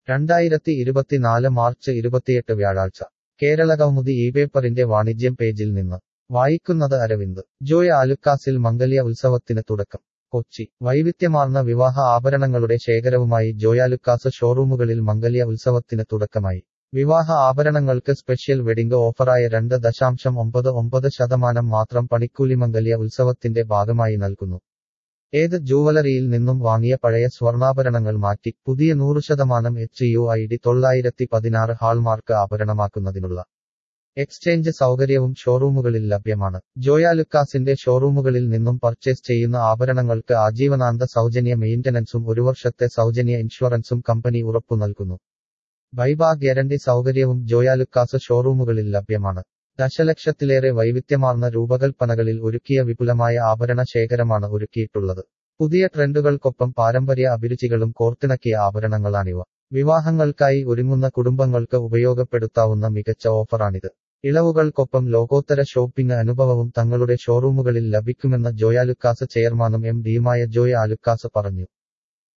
രണ്ടായിരത്തി ഇരുപത്തിനാല് മാർച്ച് ഇരുപത്തിയെട്ട് വ്യാഴാഴ്ച കേരള കൗമുദി ഈ പേപ്പറിന്റെ വാണിജ്യം പേജിൽ നിന്ന് വായിക്കുന്നത് അരവിന്ദ് ജോയ് ആലുക്കാസിൽ മംഗല്യ ഉത്സവത്തിന് തുടക്കം കൊച്ചി വൈവിധ്യമാർന്ന വിവാഹ ആഭരണങ്ങളുടെ ശേഖരവുമായി ജോയാലുക്കാസ് ഷോറൂമുകളിൽ മംഗല്യ ഉത്സവത്തിന് തുടക്കമായി വിവാഹ ആഭരണങ്ങൾക്ക് സ്പെഷ്യൽ വെഡിംഗ് ഓഫറായ രണ്ട് ദശാംശം ഒമ്പത് ഒമ്പത് ശതമാനം മാത്രം പണിക്കൂലി മംഗല്യ ഉത്സവത്തിന്റെ ഭാഗമായി നൽകുന്നു ഏത് ജൂവലറിയിൽ നിന്നും വാങ്ങിയ പഴയ സ്വർണ്ണാഭരണങ്ങൾ മാറ്റി പുതിയ നൂറ് ശതമാനം എച്ച് യു ഐ ഡി തൊള്ളായിരത്തി പതിനാറ് ഹാൾമാർക്ക് ആഭരണമാക്കുന്നതിനുള്ള എക്സ്ചേഞ്ച് സൗകര്യവും ഷോറൂമുകളിൽ ലഭ്യമാണ് ജോയാലുക്കാസിന്റെ ഷോറൂമുകളിൽ നിന്നും പർച്ചേസ് ചെയ്യുന്ന ആഭരണങ്ങൾക്ക് ആജീവനാന്ത സൗജന്യ മെയിന്റനൻസും ഒരു വർഷത്തെ സൗജന്യ ഇൻഷുറൻസും കമ്പനി ഉറപ്പു നൽകുന്നു ബൈബാഗ് ഗ്യാരണ്ടി സൗകര്യവും ജോയാലുക്കാസ് ഷോറൂമുകളിൽ ലഭ്യമാണ് ദശലക്ഷത്തിലേറെ വൈവിധ്യമാർന്ന രൂപകൽപ്പനകളിൽ ഒരുക്കിയ വിപുലമായ ആഭരണ ശേഖരമാണ് ഒരുക്കിയിട്ടുള്ളത് പുതിയ ട്രെൻഡുകൾക്കൊപ്പം പാരമ്പര്യ അഭിരുചികളും കോർത്തിണക്കിയ ആഭരണങ്ങളാണിവ വിവാഹങ്ങൾക്കായി ഒരുങ്ങുന്ന കുടുംബങ്ങൾക്ക് ഉപയോഗപ്പെടുത്താവുന്ന മികച്ച ഓഫറാണിത് ഇളവുകൾക്കൊപ്പം ലോകോത്തര ഷോപ്പിംഗ് അനുഭവവും തങ്ങളുടെ ഷോറൂമുകളിൽ ലഭിക്കുമെന്ന് ജോയാലുക്കാസ് ചെയർമാനും എം ഡിയുമായ ജോയ് ആലുക്കാസ് പറഞ്ഞു